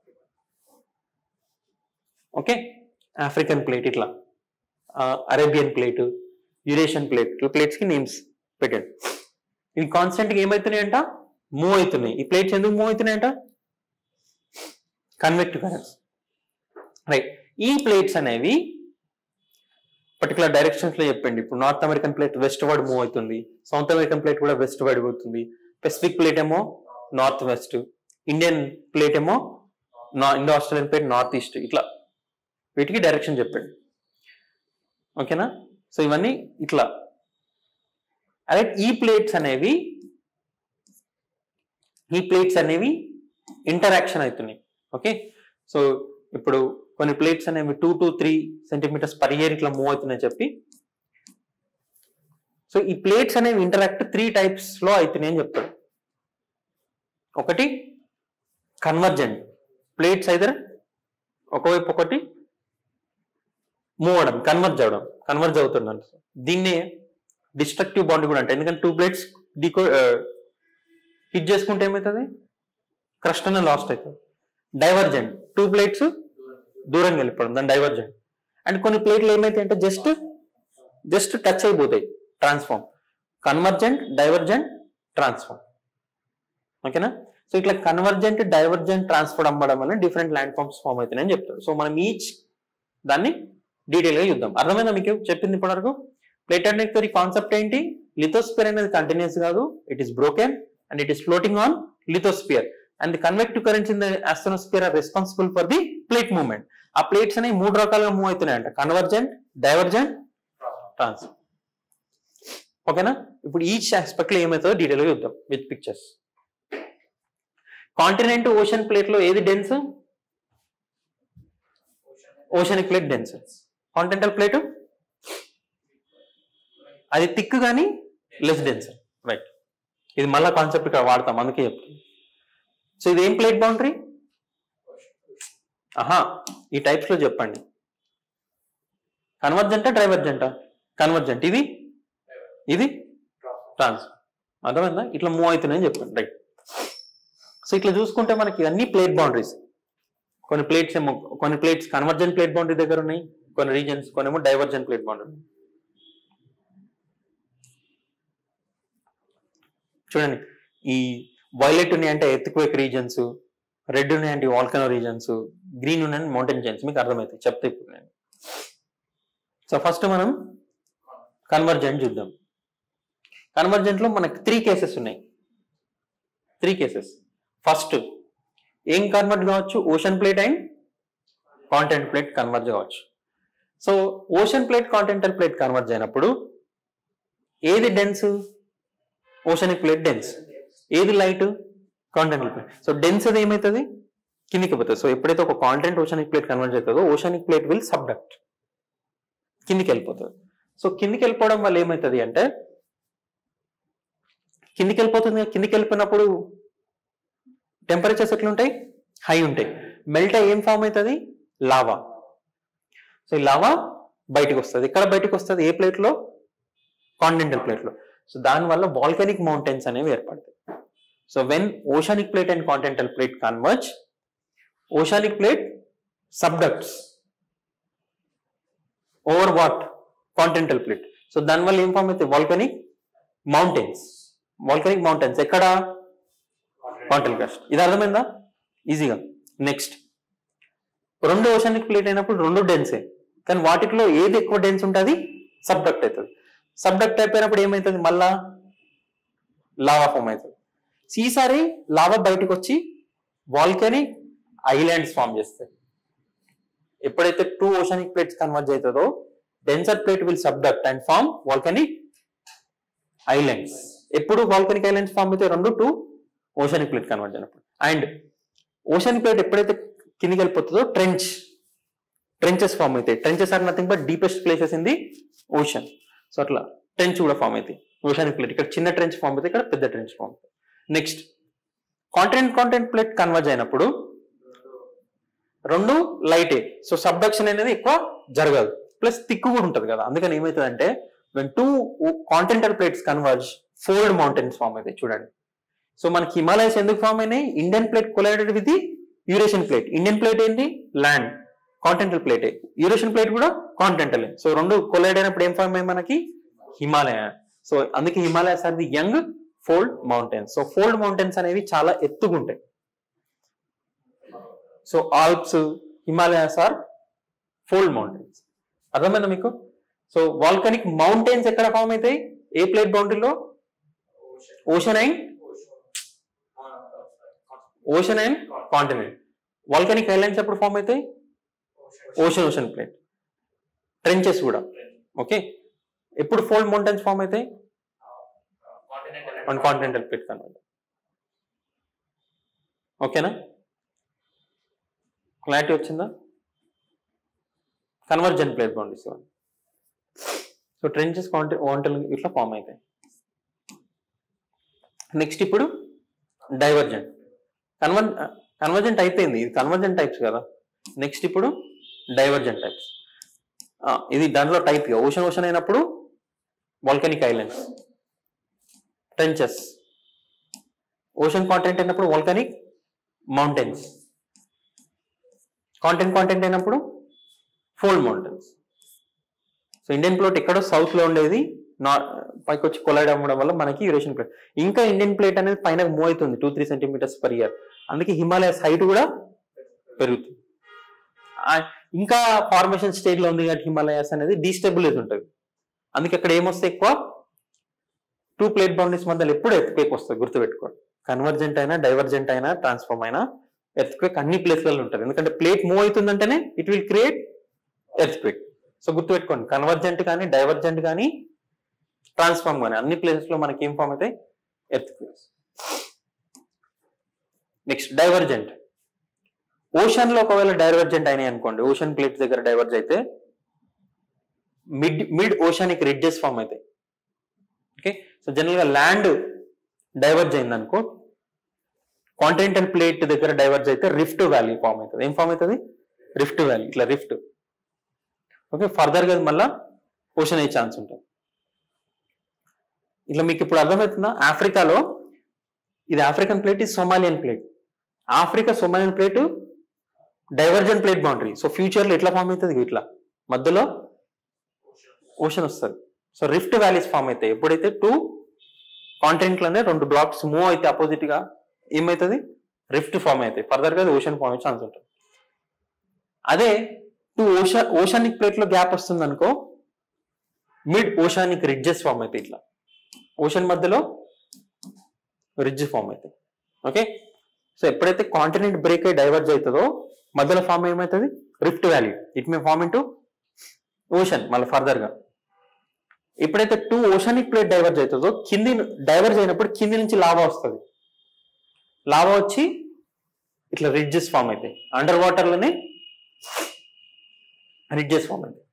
okay African plate ఇట్లా అరేబియన్ ప్లేట్ యురేషియన్ ప్లేట్ ఇట్లా ప్లేట్స్ కి names పెట్టాడు ఇవి కాన్స్టెంట్ గా ఏమవుతున్నాయంట మూవ్ అవుతున్నాయి ఈ ప్లేట్స్ ఎందుకు మూవ్ అవుతున్నాయంట కన్వెక్టివ్ కరెంట్స్ రైట్ ఈ ప్లేట్స్ అనేవి పర్టికులర్ డైరెక్షన్స్ లో చెప్పండి ఇప్పుడు North American plate westward move అవుతుంది సౌత్ అమెరికన్ ప్లేట్ కూడా వెస్ట్ వర్డ్ పోతుంది పెసిఫిక్ ప్లేట్ ఏమో నార్త్ వెస్ట్ ఇండియన్ ప్లేట్ ఏమో నా Indo Australian plate north east ఇట్లా వీటికి డైరెక్షన్ చెప్పండి ఓకేనా సో ఇవన్నీ ఇట్లా అదే ఈ ప్లేట్స్ అనేవి ఈ ప్లేట్స్ అనేవి ఇంటరాక్షన్ అవుతున్నాయి ఓకే సో ఇప్పుడు కొన్ని ప్లేట్స్ అనేవి two to three centimetres per year ఇట్లా మూవ్ అవుతున్నాయి చెప్పి సో ఈ ప్లేట్స్ అనేవి ఇంటరాక్ట్ త్రీ టైప్స్ లో అవుతున్నాయి అని చెప్తాడు ఒకటి కన్వర్జెంట్ ప్లేట్స్ ఐదర్ ఒకవైపు ఒకటి మూవ్ అవడం కన్వర్జ్ అవడం కన్వర్జ్ అవుతున్నాను దీన్నే డిస్ట్రక్టివ్ బాండ్ కూడా అంటే ఎందుకంటే టూ ప్లేట్స్ డికో హిట్ చేసుకుంటే ఏమవుతుంది క్రస్ట్ అన్న లాస్ట్ అవుతుంది డైవర్జెంట్ టూ ప్లేట్స్ దూరంగా వెళ్ళిపోవడం దాని డైవర్జెంట్ అండ్ కొన్ని ప్లేట్లు ఏమైతాయి అంటే జస్ట్ జస్ట్ టచ్ అయిపోతాయి ట్రాన్స్ఫార్మ్ కన్వర్జెంట్ డైవర్జెంట్ ట్రాన్స్ఫార్మ్ ఓకేనా సో ఇట్లా కన్వర్జెంట్ డైవర్జెంట్ ట్రాన్స్ఫర్ అవ్వడం వల్ల డిఫరెంట్ ల్యాండ్ ఫార్మ్స్ ఫామ్ అవుతున్నాయి అని చెప్తాడు సో మనం ఈచ్ దాన్ని డీటెయిల్ గా చూద్దాం అర్థమైందా మీకు చెప్పింది ఇప్పటివరకు ప్లేటెక్నిక్ థియరీ కాన్సెప్ట్ ఏంటి లిథోస్పియర్ అనేది కంటిన్యూస్ కాదు it is broken and it is floating on lithosphere and the convective currents in the asthenosphere are responsible for the plate movement ఆ ప్లేట్స్ అనేవి మూడు రకాలుగా మూవ్ అవుతున్నాయంట కన్వర్జెంట్ డైవర్జెంట్ ట్రాన్స్ ఓకేనా ఇప్పుడు ఈచ్ ఆస్పెక్ట్ లో ఏమవుతుందో డీటెయిల్ గా చూద్దాం with pictures continent ocean plate లో ఏది dense oceanic plate dense continental plate అది థిక్ కానీ లెస్ డెన్స్ రైట్ ఇది మళ్ళా కాన్సెప్ట్ ఇక్కడ వాడతాం అందుకే చెప్తాం సో ఇది ఏం ప్లేట్ బౌండరీ ఆహా ఈ టైప్స్ లో చెప్పండి కన్వర్జెంటా డైవర్జెంటా కన్వర్జెంట్ ఇది ఇది ట్రాన్స్ అర్థమైందా ఇట్లా మూవ్ అవుతున్నాయని చెప్పండి రైట్ సో ఇట్లా చూసుకుంటే మనకి అన్ని ప్లేట్ బౌండరీస్ కొన్ని ప్లేట్స్ ఏమో కొన్ని ప్లేట్స్ కన్వర్జెంట్ ప్లేట్ బౌండరీ దగ్గర ఉన్నాయి కొన్ని రీజన్స్ కొన్ని ఏమో డైవర్జెంట్ ప్లేట్ బౌండరీ చూడండి ఈ వైలెట్ ఉన్నాయి అంటే ఎత్తుక్వేక్ రీజన్స్ రెడ్ ఉన్నాయి అంటే వాల్కనో రీజన్స్ గ్రీన్ ఉన్నాయి మౌంటైన్ రీజన్స్ మీకు అర్థమవుతాయి చెప్తే ఇప్పుడు నేను సో ఫస్ట్ మనం కన్వర్జెంట్ చూద్దాం కన్వర్జెంట్ లో మనకి త్రీ కేసెస్ ఉన్నాయి త్రీ కేసెస్ ఫస్ట్ ఏం కన్వర్ట్ కావచ్చు ocean plate and continent plate converge కావచ్చు so ocean plate continental plate converge అయినప్పుడు ఏది డెన్స్ ఓషనిక్ ప్లేట్ డెన్స్ ఏది light continental plate so dense అది ఏమవుతుంది కిందికి పోతుంది సో ఎప్పుడైతే ఒక కాంటెంట్ ఓషనిక్ ప్లేట్ కన్వర్జ్ అవుతుందో ఓషనిక్ ప్లేట్ విల్ సబ్డక్ట్ కిందికి వెళ్ళిపోతుంది సో కిందికి వెళ్ళిపోవడం వల్ల ఏమవుతుంది అంటే కిందికి వెళ్ళిపోతుంది కదా, కిందికి వెళ్ళిపోయినప్పుడు టెంపరేచర్స్ ఎట్లుంటాయి హై ఉంటాయి మెల్ట్ అయ్యి ఏం ఫామ్ అవుతుంది లావా సో ఈ లావా బయటకు వస్తుంది ఇక్కడ బయటకు వస్తుంది ఏ ప్లేట్ లో కాంటినెంటల్ ప్లేట్ లో సో దానివల్ల వాల్కనిక్ మౌంటైన్స్ అనేవి ఏర్పడతాయి so when oceanic plate and continental plate converge oceanic plate subducts over what continental plate so దానివల్ల ఏం ఫామ్ అవుతాయి వాల్కనిక్ మౌంటైన్స్ వాల్కనిక్ మౌంటైన్స్ ఎక్కడ కాంటినెంటల్ క్రస్ట్ ఇది అర్థమైందా ఈజీగా నెక్స్ట్ రెండు ఓషానిక్ ప్లేట్ అయినప్పుడు రెండు డెన్సే కానీ వాటిలో ఏది ఎక్కువ డెన్స్ ఉంటుంది సబ్డక్ట్ అవుతుంది సబ్డక్ట్ అయిపోయినప్పుడు ఏమవుతుంది మళ్ళా లావా ఫామ్ అవుతుంది ఈసారి లావా బయటకు వచ్చి వాల్కెనిక్ ఐలాండ్స్ ఫామ్ చేస్తాయి ఎప్పుడైతే టూ ఓషనిక్ ప్లేట్స్ కన్వర్జ్ అవుతుందో denser plate will subduct and form volcanic islands ఎప్పుడు వాల్కెనిక్ ఐలాండ్స్ ఫామ్ అయితే రెండు టూ ఓషనిక్ ప్లేట్ కన్వర్ట్ అయినప్పుడు అండ్ ఓషన్ ప్లేట్ ఎప్పుడైతే కిందికి వెళ్ళిపోతుందో ట్రెంచ్ ట్రెంచెస్ ఫామ్ అవుతాయి trenches are nothing but deepest places in the ocean so అట్లా trench కూడా ఫామ్ అవుతాయి ఓషనిక్ ప్లేట్ ఇక్కడ చిన్న ట్రెంచ్ ఫామ్ అవుతాయి ఇక్కడ పెద్ద ట్రెంచ్ ఫామ్ అవుతాయి next continent continent plate converge అయినప్పుడు రెండు లైటే సో సబ్డక్షన్ అనేది ఎక్కువ జరగదు ప్లస్ తిక్కు కూడా ఉంటుంది కదా అందుకని ఏమవుతుందంటే when two continental plates converge fold mountains form అవుతాయి చూడండి సో మనకి హిమాలయస్ ఎందుకు ఫామ్ అయినాయి Indian plate collided with the Eurasian plate Indian plate ఏంటి land continental plate Eurasian plate కూడా కాంటినెంటల్ సో రెండు కొలైడ్ అయినప్పుడు ఏం ఫామ్ అయ్యి మనకి హిమాలయ సో అందుకే Himalayas are the young fold mountains so fold mountains అనేవి చాలా ఎత్తుగుంటాయి so Alps Himalayas are fold mountains అర్థమైందా మీకు సో వాల్కనిక్ మౌంటైన్స్ ఎక్కడ ఫామ్ అవుతాయి ఏ ప్లేట్ బౌండరీలో ocean and ocean and continent volcanic islands ఎప్పుడు ఫామ్ అవుతాయి ఓషన్ ఓషన్ ప్లేట్ ట్రెంచెస్ కూడా ఓకే ఎప్పుడు ఫోల్డ్ మౌంటైన్స్ ఫామ్ అవుతాయి వన్ కాంటినెంటల్ ప్లేట్ కన్వర్ట్ ఓకేనా క్లారిటీ వచ్చిందా కన్వర్జెంట్ ప్లేట్ బౌండరీస్ ఇవన్నీ సో ట్రెంచెస్ వాంటల్ ఇట్లా ఫామ్ అవుతాయి నెక్స్ట్ ఇప్పుడు డైవర్జెంట్ కన్వర్ కన్వర్జెంట్ అయిపోయింది ఇది కన్వర్జెంట్ టైప్స్ కదా నెక్స్ట్ ఇప్పుడు డైవర్జెంట్ టైప్స్ ఇది దాంట్లో టైప్ ఓషన్ ఓషన్ అయినప్పుడు volcanic islands trenches ocean continent అయినప్పుడు వాల్కనిక్ మౌంటైన్స్ కాంటెంట్ కాంటెంట్ అయినప్పుడు fold mountains so Indian plate ఎక్కడో సౌత్ లో ఉండేది నా పైకి వచ్చి కొలైడ్ అవ్వడం వల్ల మనకి యూరేషియన్ ప్లేట్ ఇంకా ఇండియన్ ప్లేట్ అనేది పైన మూవ్ అవుతుంది two three centimetres per year అందుకే హిమాలయస్ హైట్ కూడా పెరుగుతుంది ఆ, ఇంకా ఫార్మేషన్ స్టేజ్ లో ఉంది కాబట్టి హిమాలయాస్ అనేది డీస్టెబులైజ్ ఉంటుంది అందుకే అక్కడ ఏమొస్తే ఎక్కువ టూ ప్లేట్ బౌండరీస్ మధ్యలో ఎప్పుడు ఎత్తుకేక్ వస్తుంది గుర్తుపెట్టుకోండి కన్వర్జెంట్ అయినా డైవర్జెంట్ అయినా ట్రాన్స్ఫార్మ్ అయినా ఎర్త్క్వేక్ అన్ని ప్లేస్లలో ఉంటుంది ఎందుకంటే ప్లేట్ మూవ్ అవుతుందంటేనే it will create earthquake so గుర్తుపెట్టుకోండి కన్వర్జెంట్ కానీ డైవర్జెంట్ కానీ ట్రాన్స్ఫార్మ్ కానీ అన్ని ప్లేసెస్ లో మనకి ఏం ఫామ్ అవుతాయి ఎర్త్క్వేక్స్ నెక్స్ట్ డైవర్జెంట్ ఓషన్ లో ఒకవేళ డైవర్జెంట్ అయినాయి అనుకోండి ఓషన్ ప్లేట్స్ దగ్గర డైవర్జ్ అయితే mid mid oceanic ridges form అవుతాయి ఓకే సో జనరల్ గా ల్యాండ్ డైవర్జ్ అయింది అనుకో కాంటినెంటల్ ప్లేట్ దగ్గర డైవర్జ్ అయితే రిఫ్ట్ వ్యాలీ ఫామ్ అవుతుంది ఏం ఫామ్ అవుతుంది రిఫ్ట్ వ్యాలీ ఇట్లా రిఫ్ట్ ఓకే ఫర్దర్ గా మళ్ళా ఓషన్ అయ్యే ఛాన్స్ ఉంటుంది ఇట్లా మీకు ఇప్పుడు అర్థమవుతుందా ఆఫ్రికాలో ఇది ఆఫ్రికన్ ప్లేట్ ఇది Somalian plate Africa Somalian plate divergent plate boundary so future లో ఎట్లా ఫామ్ అవుతుంది ఇట్లా మధ్యలో ఓషన్ వస్తుంది సో రిఫ్ట్ వ్యాలీస్ ఫామ్ అవుతాయి ఎప్పుడైతే టూ కాంటినెంట్ లోనే రెండు బ్లాక్స్ మూవ్ అయితే అపోజిట్ గా ఏమవుతుంది రిఫ్ట్ ఫామ్ అవుతాయి ఫర్దర్ గా ఓషన్ ఫామ్ అయ్యే ఛాన్స్ ఉంటుంది అదే టూ ఓషా ఓషానిక్ ప్లేట్ లో గ్యాప్ వస్తుంది అనుకో మిడ్ ఓషానిక్ రిడ్జెస్ ఫామ్ అవుతాయి ఇట్లా ఓషన్ మధ్యలో రిడ్జ్ ఫామ్ అవుతాయి ఓకే సో ఎప్పుడైతే కాంటినెంట్ బ్రేక్ అయి డైవర్జ్ అవుతుందో మధ్యలో ఫామ్ ఏమవుతుంది rift valley it may form into ocean మళ్ళీ ఫర్దర్ గా ఎప్పుడైతే టూ ఓషనిక్ ప్లేట్ డైవర్జ్ అవుతుందో కింది డైవర్జ్ అయినప్పుడు కింది నుంచి లావా వస్తుంది లావా వచ్చి ఇట్లా రిడ్జెస్ ఫామ్ అవుతాయి అండర్ వాటర్ లోనే రిడ్జెస్ ఫామ్ అవుతాయి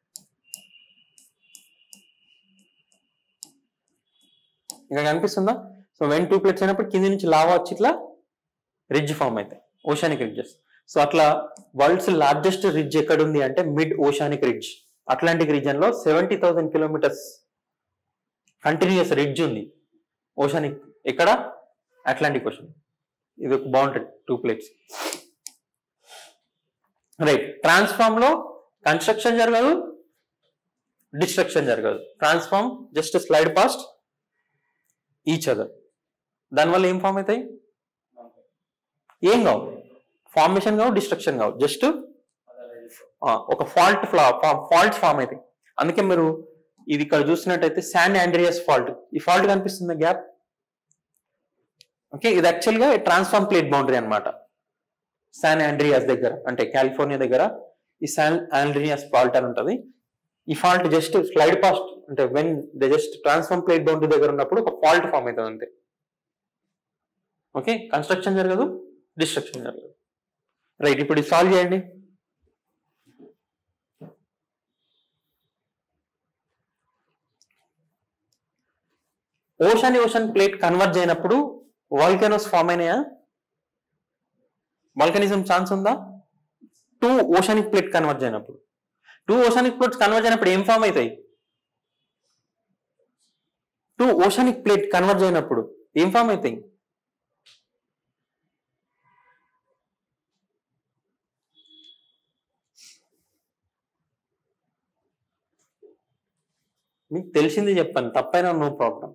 ఇంకా కనిపిస్తుందా సో వెన్ టూ ప్లేట్స్ అయినప్పుడు కింది నుంచి లావా వచ్చి ఇట్లా రిడ్జ్ ఫామ్ అవుతాయి ఓషానిక్ రిడ్జెస్ సో అట్లా వరల్డ్స్ లార్జెస్ట్ రిడ్జ్ ఎక్కడ ఉంది అంటే mid oceanic ridge Atlantic region లో seventy thousand kilometres continuous ridge ఉంది ఓషానిక్ ఎక్కడ అట్లాంటిక్ ఓషన్ ఇది ఒక బాగుంటుంది టూ ప్లేట్స్ రైట్ ట్రాన్స్ఫార్మ్ లో కన్స్ట్రక్షన్ జరగదు డిస్ట్రక్షన్ జరగదు transform just slide past each other దానివల్ల ఏం ఫామ్ అవుతాయి ఏం కావు ఫార్మేషన్ కావు డిస్ట్రక్షన్ కావు జస్ట్ ఒక ఫాల్ట్ ఫాల్ట్స్ ఫామ్ అవుతాయి అందుకే మీరు ఇది ఇక్కడ చూసినట్టయితే శాన్ ఆండ్రియాస్ ఫాల్ట్ ఈ ఫాల్ట్ కనిపిస్తుంది గ్యాప్ ఓకే ఇది యాక్చువల్ గా ట్రాన్స్ఫార్మ్ ప్లేట్ బౌండరీ అన్నమాట శాన్ ఆండ్రియాస్ దగ్గర అంటే కాలిఫోర్నియా దగ్గర ఈ శాన్ ఆండ్రియాస్ ఫాల్ట్ అని ఉంటుంది ఈ ఫాల్ట్ జస్ట్ స్లైడ్ పాస్ట్ అంటే when the just transform plate boundary దగ్గర ఉన్నప్పుడు ఒక ఫాల్ట్ ఫామ్ అవుతుంది అంతే ఓకే కన్స్ట్రక్షన్ జరగదు డిస్ట్రక్షన్ జరగదు రైట్ ఇప్పుడు ఇది సాల్వ్ చేయండి ఓషన్ ఓషన్ ప్లేట్ కన్వర్జ్ అయినప్పుడు వాల్కనోస్ ఫామ్ అయినాయా వాల్కనిజం ఛాన్స్ ఉందా టూ ఓషనిక్ ప్లేట్ కన్వర్జ్ అయినప్పుడు టూ ఓషనిక్ ప్లేట్స్ కన్వర్జ్ అయినప్పుడు ఏం ఫామ్ అవుతాయి టూ ఓషనిక్ ప్లేట్ కన్వర్జ్ అయినప్పుడు ఏం ఫామ్ అవుతాయి మీకు తెలిసింది చెప్పాను తప్పైనా నో ప్రాబ్లం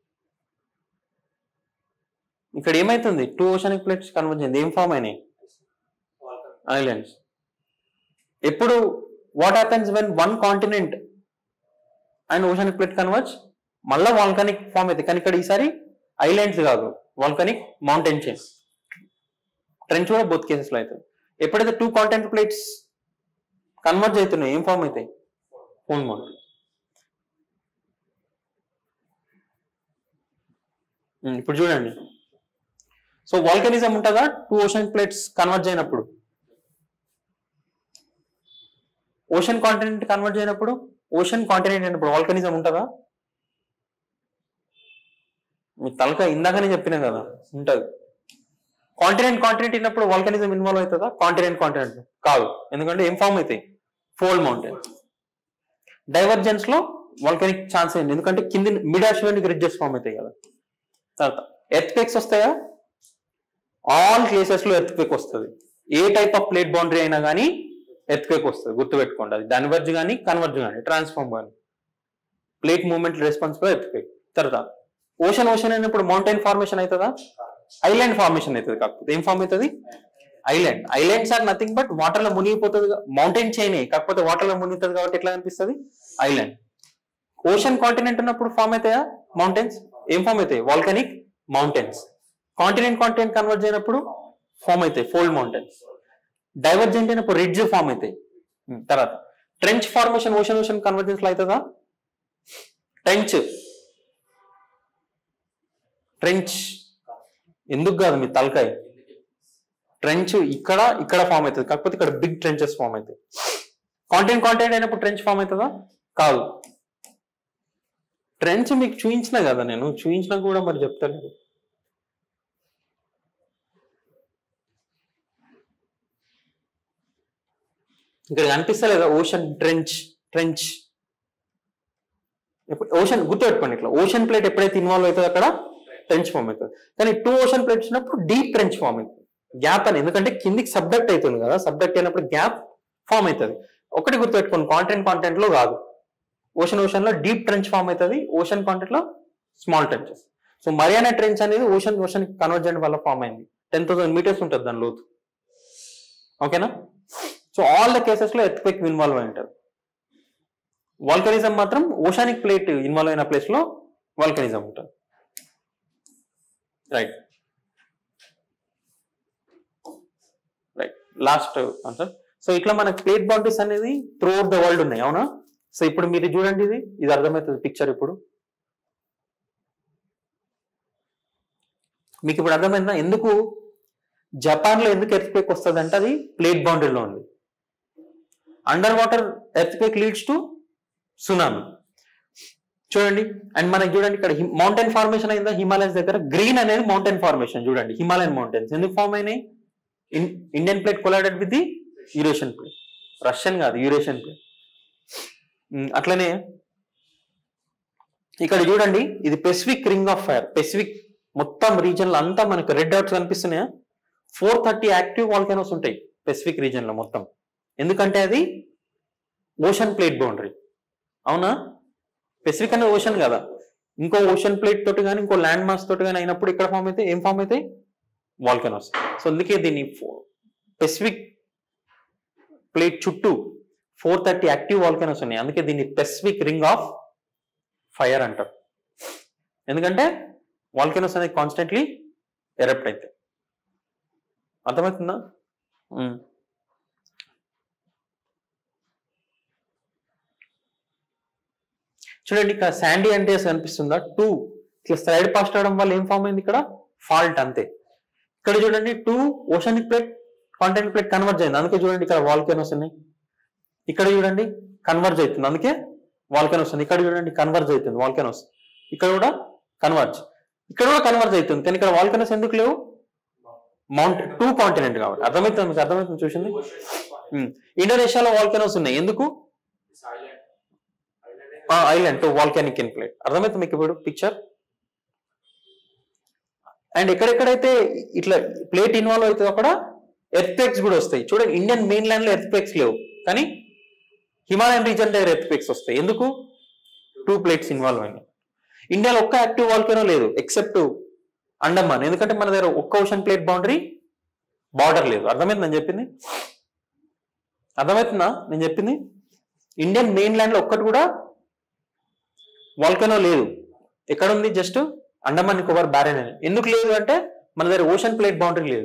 ఇక్కడ ఏమైతుంది టూ ఓషనిక్ ప్లేట్స్ కన్వర్జ్ అయింది ఏం ఫామ్ అయినాయి ఐలాండ్స్ ఎప్పుడు what happens when one continent and oceanic plate converge మళ్ళా వాల్కనిక్ ఫామ్ అవుతుంది కానీ ఇక్కడ ఈసారి ఐలాండ్స్ కాదు వాల్కనిక్ మౌంటైన్ చైన్ ట్రెంచ్ కూడా బోత్ కేసెస్లో అవుతుంది ఎప్పుడైతే టూ కాంటెంట్ ప్లేట్స్ కన్వర్జ్ అవుతున్నాయి ఏం ఫామ్ అవుతాయి ఫోన్ మౌంటైన్ ఇప్పుడు చూడండి సో వాల్కనిజం ఉంటుందా టూ ఓషన్ ప్లేట్స్ కన్వర్జ్ అయినప్పుడు ఓషన్ కాంటినెంట్ కన్వర్ట్ అయినప్పుడు ఓషన్ కాంటినెంట్ అయినప్పుడు వాల్కనిజం ఉంటుందా మీ తలక ఇందాకనే చెప్పినా కదా ఉంటది కాంటినెంట్ కాంటినెంట్ అయినప్పుడు వాల్కనిజం ఇన్వాల్వ్ అవుతుందా కాంటినెంట్ కాంటినెంట్ కాదు ఎందుకంటే ఏం ఫామ్ అవుతాయి ఫోల్డ్ మౌంటైన్ డైవర్జెన్స్ లో వాల్కనిక్ ఛాన్స్ అయింది ఎందుకంటే కింది మిడ్ ఆశ్వానికి రిడ్జెస్ ఫామ్ అవుతాయి కదా తర్వాత ఎర్త్ క్వేక్స్ వస్తాయా ఆల్ కేసెస్ లో ఎర్త్ క్వేక్ వస్తుంది a type of plate boundary అయినా కానీ ఎర్త్ క్వేక్ వస్తుంది గుర్తుపెట్టుకోండి అది డన్వర్జ్ కానీ కన్వర్జ్ కానీ ట్రాన్స్ఫార్మ్ కానీ plate movement response earthquake తర్వాత ఓషన్ ఓషన్ అయినప్పుడు మౌంటైన్ ఫార్మేషన్ అవుతుందా ఐలాండ్ ఫార్మేషన్ అవుతుంది కాకపోతే ఏం ఫామ్ అవుతుంది island islands are nothing but water లో మునిగిపోతుంది మౌంటైన్ చైన్ కాకపోతే వాటర్ లో మునిగుతుంది కాబట్టి ఎట్లా అనిపిస్తుంది ఐలాండ్ ఓషన్ కాంటినెంట్ ఉన్నప్పుడు ఫామ్ అవుతాయా మౌంటైన్స్ ఏం ఫామ్ అవుతాయి volcanic mountains continent continent converge అయినప్పుడు ఫామ్ అవుతాయి ఫోల్డ్ మౌంటైన్స్ డైవర్జెంట్ అయినప్పుడు రిడ్జ్ ఫామ్ అవుతాయి ఉమ్, తర్వాత trench formation ocean ocean convergence లో అవుతుందా ట్రెంచ్ ట్రెంచ్ ఎందుకు కాదు మీ తలకాయ ట్రెంచ్ ఇక్కడ ఇక్కడ ఫామ్ అవుతుంది కాకపోతే ఇక్కడ బిగ్ ట్రెంచెస్ ఫామ్ అవుతాయి కాంటెంట్ కాంటెంట్ అయినప్పుడు ట్రెంచ్ ఫామ్ అవుతుందా కాదు ట్రెంచ్ మీకు చూపించిన కదా నేను చూపించినా కూడా మరి చెప్తాను ఇక్కడ కనిపిస్తలేదా ఓషన్ ట్రెంచ్ ట్రెంచ్ ఓషన్ గుర్తుపెట్టుకోండి ఇట్లా ఓషన్ ప్లేట్ ఎప్పుడైతే ఇన్వాల్వ్ అవుతుందో అక్కడ ట్రెంచ్ ఫామ్ అవుతుంది కానీ టూ ఓషన్ ప్లేట్స్ ఉన్నప్పుడు డీప్ ట్రెంచ్ ఫామ్ అవుతుంది గ్యాప్ అని ఎందుకంటే కిందికి సబ్డక్ట్ అవుతుంది కదా సబ్డక్ట్ అయినప్పుడు గ్యాప్ ఫామ్ అవుతుంది ఒకటి గుర్తుపెట్టుకోండి కాంటెంట్ కాంటెంట్ లో కాదు ఓషన్ ఓషన్ లో డీప్ ట్రెంచ్ ఫామ్ అవుతుంది ఓషన్ కాంటెంట్ లో small trenches so Mariana trench అనేది ఓషన్ ఓషన్ కన్వర్జెంట్ వల్ల ఫామ్ అయింది టెన్ థౌసండ్ మీటర్స్ ఉంటుంది దాని లోతు ఓకేనా సో ఆల్ ద కేసెస్ లో ఎర్త్ క్వేక్ ఇన్వాల్వ్ అయి ఉంటారు వాల్కనిజం మాత్రం ఓషానిక్ ప్లేట్ ఇన్వాల్వ్ అయిన ప్లేస్ లో వాల్కనిజం ఉంటుంది right right last answer so ఇట్లా మనకి ప్లేట్ బౌండరీస్ అనేది త్రూ అవుట్ ద వరల్డ్ ఉన్నాయి అవునా సో ఇప్పుడు మీరు చూడండి ఇది ఇది అర్థమవుతుంది పిక్చర్ ఇప్పుడు మీకు ఇప్పుడు అర్థమైందా ఎందుకు జపాన్ లో ఎందుకు ఎర్త్ క్వేక్ వస్తుంది అంటే అది ప్లేట్ బౌండరీలో ఉంది under water earthquake leads to tsunami చూడండి అండ్ మనకి చూడండి ఇక్కడ మౌంటైన్ ఫార్మేషన్ అయిందా హిమాలయస్ దగ్గర గ్రీన్ అనేది మౌంటైన్ ఫార్మేషన్ చూడండి హిమాలయన్ మౌంటైన్స్ ఎందుకు ఫామ్ అయినాయి Indian plate collided with the Eurasian plate Russian కాదు యూరేషియన్ ప్లేట్ అట్లనే ఇక్కడ చూడండి ఇది Pacific ring of fire Pacific మొత్తం రీజన్ లో అంతా మనకు రెడ్ డాట్స్ కనిపిస్తున్నాయా ఫోర్ థర్టీ యాక్టివ్ వాల్కెనోస్ ఉంటాయి పెసిఫిక్ రీజన్ లో మొత్తం ఎందుకంటే అది ఓషన్ ప్లేట్ బౌండరీ అవునా పెసిఫిక్ అనేది ఓషన్ కదా ఇంకో ఓషన్ ప్లేట్ తోటి కానీ ఇంకో ల్యాండ్ మాస్ తోటి కానీ అయినప్పుడు ఇక్కడ ఫామ్ అయితే ఏం ఫామ్ అవుతాయి వాల్కెనోస్ సో అందుకే దీన్ని పెసిఫిక్ ప్లేట్ చుట్టూ ఫోర్ థర్టీ యాక్టివ్ వాల్కెనోస్ ఉన్నాయి అందుకే దీన్ని పెసిఫిక్ రింగ్ ఆఫ్ ఫైర్ అంటారు ఎందుకంటే వాల్కెనోస్ అనేది కాన్స్టెంట్లీ ఎరప్ట్ అవుతాయి అర్థమవుతుందా ఉమ్. చూడండి ఇక్కడ శాండీ అంటే కనిపిస్తుందా టూ ఇట్లా స్లైడ్ పాస్ట్ అవడం వల్ల ఏం ఫామ్ అయింది ఇక్కడ ఫాల్ట్ అంతే ఇక్కడ చూడండి two oceanic plate continent plate converge అయింది అందుకే చూడండి ఇక్కడ వాల్కెనోస్ ఉన్నాయి ఇక్కడ చూడండి కన్వర్జ్ అవుతుంది అందుకే వాల్కెనోస్ ఉంది ఇక్కడ చూడండి కన్వర్జ్ అవుతుంది వాల్కెనోస్ ఇక్కడ కూడా కన్వర్జ్ ఇక్కడ కూడా కన్వర్జ్ అవుతుంది కానీ ఇక్కడ వాల్కెనోస్ ఎందుకు లేవు మౌంట్ టూ కాంటినెంట్ కాబట్టి అర్థమవుతుంది మీకు అర్థమవుతుంది చూసింది ఉమ్. ఇండోనేషియాలో వాల్కెనోస్ ఉన్నాయి ఎందుకు island to volcanic in plate అర్థమవుతుంది మీకు ఇప్పుడు పిక్చర్ అండ్ ఎక్కడెక్కడైతే ఇట్లా ప్లేట్ ఇన్వాల్వ్ అవుతుందో అక్కడ ఎర్త్క్వేక్స్ కూడా వస్తాయి చూడండి ఇండియన్ మెయిన్ ల్యాండ్ లో ఎర్త్క్వేక్స్ లేవు కానీ హిమాలయన్ రీజన్ దగ్గర ఎర్త్క్వేక్స్ వస్తాయి ఎందుకు టూ ప్లేట్స్ ఇన్వాల్వ్ అయినాయి ఇండియాలో ఒక్క యాక్టివ్ వాల్కెనో లేదు ఎక్సెప్ట్ అండమాన్ ఎందుకంటే మన దగ్గర ఒక్క ఓషన్ ప్లేట్ బౌండరీ బార్డర్ లేదు అర్థమైంది నేను చెప్పింది అర్థమవుతుందా నేను చెప్పింది ఇండియన్ మెయిన్ ల్యాండ్ లో ఒక్కటి కూడా వాల్కెనో లేదు ఎక్కడ ఉంది జస్ట్ అండమాన్ నికోబార్ బ్యారెన్ అని ఎందుకు లేదు అంటే మన దగ్గర ఓషన్ ప్లేట్ బౌండరీ లేదు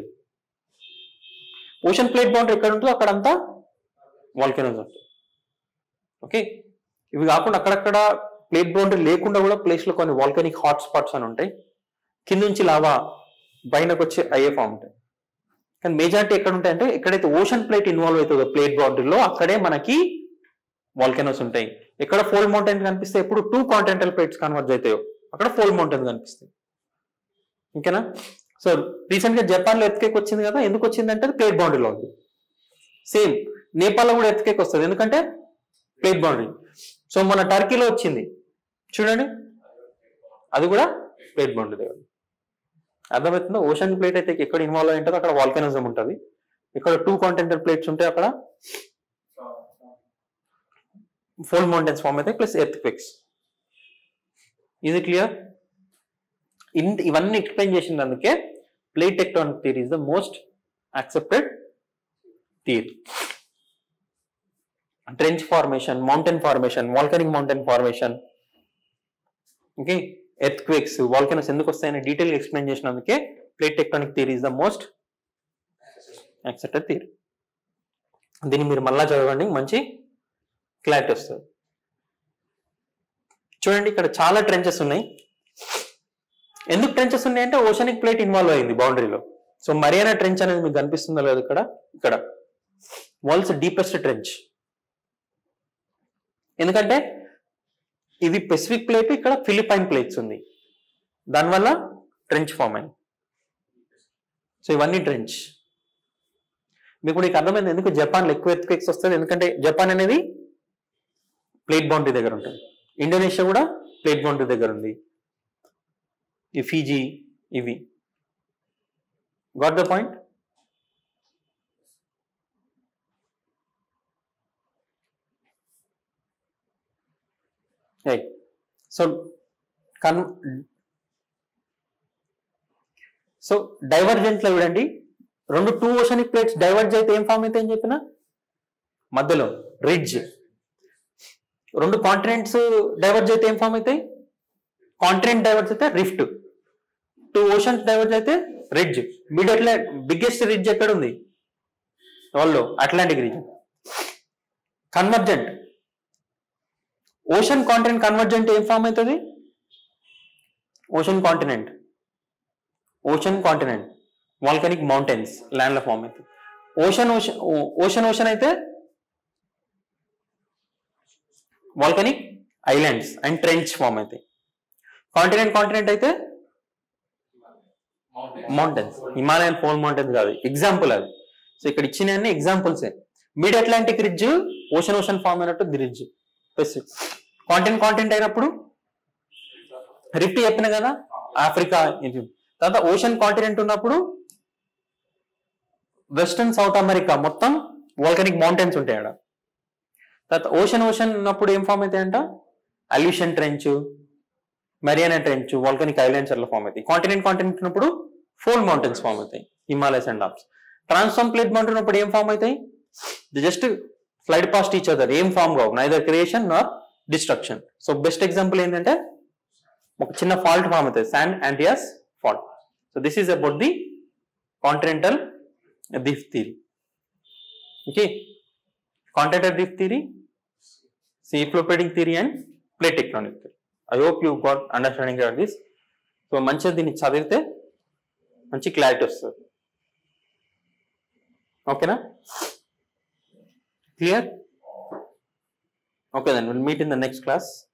ఓషన్ ప్లేట్ బౌండరీ ఎక్కడ ఉంటుందో అక్కడంతా వాల్కెనోస్ ఉంటుంది ఓకే ఇవి కాకుండా అక్కడక్కడ ప్లేట్ బౌండరీ లేకుండా కూడా ప్లేస్ లో కొన్ని వాల్కెనిక్ హాట్ స్పాట్స్ అని ఉంటాయి కింద నుంచి లావా పైనకు వచ్చి అయ్యే ఫామ్ ఉంటాయి కానీ మెజారిటీ ఎక్కడ ఉంటాయంటే ఎక్కడైతే ఓషన్ ప్లేట్ ఇన్వాల్వ్ అవుతుందో ప్లేట్ బౌండరీలో అక్కడే మనకి వాల్కెనోస్ ఉంటాయి ఎక్కడ ఫోల్ మౌంటైన్ కనిపిస్తే ఎప్పుడు టూ కాంటినెంటల్ ప్లేట్స్ కన్వర్జ్ అవుతాయో అక్కడ ఫోల్ మౌంటైన్ కనిపిస్తాయి ఓకేనా సో రీసెంట్ గా జపాన్ లో ఎత్కేక్ వచ్చింది కదా ఎందుకు వచ్చిందంటే ప్లేట్ బౌండరీలో ఉంది సేమ్ నేపాల్ లో కూడా ఎత్కేక్ వస్తుంది ఎందుకంటే ప్లేట్ బౌండరీ సో మన టర్కీలో వచ్చింది చూడండి అది కూడా ప్లేట్ బౌండరీ దగ్గర అర్థమవుతుందో ఓషన్ ప్లేట్ అయితే ఎక్కడ ఇన్వాల్వ్ అయి ఉంటుందో అక్కడ వాల్కెనిజం ఉంటుంది ఇక్కడ టూ కాంటినెంటల్ ప్లేట్స్ ఉంటాయి అక్కడ ఫోల్ మౌంటైన్స్ ఫామ్ అయితే ప్లస్ ఎర్త్ క్విక్స్ ఇది క్లియర్ ఇంత ఇవన్నీ ఎక్స్ప్లెయిన్ చేసినందుకే plate tectonic theory is the most accepted theory trench formation mountain formation volcanic mountain formation okay earthquakes volcanoes ఎందుకు వస్తాయని డీటెయిల్ ఎక్స్ప్లెయిన్ చేసినందుకే plate tectonic theory is the most accepted theory దీన్ని మీరు మళ్ళా చదవండి మంచి క్లారిటీ వస్తుంది చూడండి ఇక్కడ చాలా ట్రెంచెస్ ఉన్నాయి ఎందుకు ట్రెంచెస్ ఉన్నాయి అంటే ఓషనిక్ ప్లేట్ ఇన్వాల్వ్ అయింది బౌండరీలో సో మరియానా ట్రెంచ్ అనేది మీకు కనిపిస్తుందో లేదు ఇక్కడ ఇక్కడ వరల్డ్స్ డీపెస్ట్ ట్రెంచ్ ఎందుకంటే ఇది పెసిఫిక్ ప్లేట్ ఇక్కడ ఫిలిపైన్ ప్లేట్స్ ఉంది దానివల్ల ట్రెంచ్ ఫామ్ అయింది సో ఇవన్నీ ట్రెంచ్ మీకు నీకు అర్థమైంది ఎందుకు జపాన్ ఎక్కువ ఎత్తుకెక్స్ వస్తుంది ఎందుకంటే జపాన్ అనేది ప్లేట్ బౌండరీ దగ్గర ఉంటుంది ఇండోనేషియా కూడా ప్లేట్ బౌండరీ దగ్గర ఉంది ఈ ఫీజీ ఇవి got the point right so కన్ సో డైవర్జెంట్ లో చూడండి రెండు టూ ఓషనిక్ ప్లేట్స్ డైవర్జ్ అయితే ఏం ఫామ్ అయితే అని చెప్పిన మధ్యలో రిడ్జ్ రెండు కాంటినెంట్స్ డైవర్జ్ అయితే ఏం ఫామ్ అవుతాయి కాంటినెంట్ డైవర్జ్ అయితే రిఫ్ట్ టూ ఓషన్స్ డైవర్జ్ అయితే రిడ్జ్ మిడ్ అట్లా బిగ్గెస్ట్ రిడ్జ్ ఎక్కడ ఉంది వాళ్ళు Atlantic region convergent ocean continent convergent ఏం ఫామ్ అవుతుంది ocean continent ocean continent volcanic mountains land లో ఫామ్ అవుతుంది ఓషన్ ఓషన్ ఓషన్ ఓషన్ అయితే volcanic islands and trench form అవుతాయి కాంటినెంట్ కాంటినెంట్ అయితే మౌంటైన్స్ హిమాలయన్ ఫోల్ మౌంటైన్స్ కాదు ఎగ్జాంపుల్ అది so ఇక్కడ ఇచ్చిన అన్ని ఎగ్జాంపుల్సే mid Atlantic ridge ocean ocean form అయినట్టు ది రిడ్జ్ కాంటినెంట్ కాంటినెంట్ అయినప్పుడు రిఫ్ట్ చెప్పిన కదా ఆఫ్రికా ఇది. తర్వాత ఓషన్ కాంటినెంట్ ఉన్నప్పుడు వెస్టర్న్ సౌత్ అమెరికా మొత్తం వాల్కనిక్ మౌంటైన్స్ ఉంటాయి ఆడ తర్వాత ఓషన్ ఓషన్ ఉన్నప్పుడు ఏం ఫామ్ అవుతాయంట Aleutian trench Mariana trench volcanic islands అట్లా ఫామ్ అవుతాయి కాంటినెంట్ కాంటినెంట్ ఉన్నప్పుడు ఫోల్ మౌంటైన్స్ ఫామ్ అవుతాయి Himalayas and Alps transform plate mountain ఉన్నప్పుడు ఏం ఫామ్ అవుతాయి just slide past each other ఏం ఫామ్ కావు neither creation nor destruction so best example ఏంటంటే ఒక చిన్న ఫాల్ట్ ఫామ్ అవుతుంది San Andreas fault so this is about the continental drift theory okay continental drift theory sea flooding theory and plate tectonic theory. I hope you got understanding of this. So మంచిగా దీన్ని చదివితే మంచి clarity వస్తుంది ఓకేనా clear okay then will meet in the next class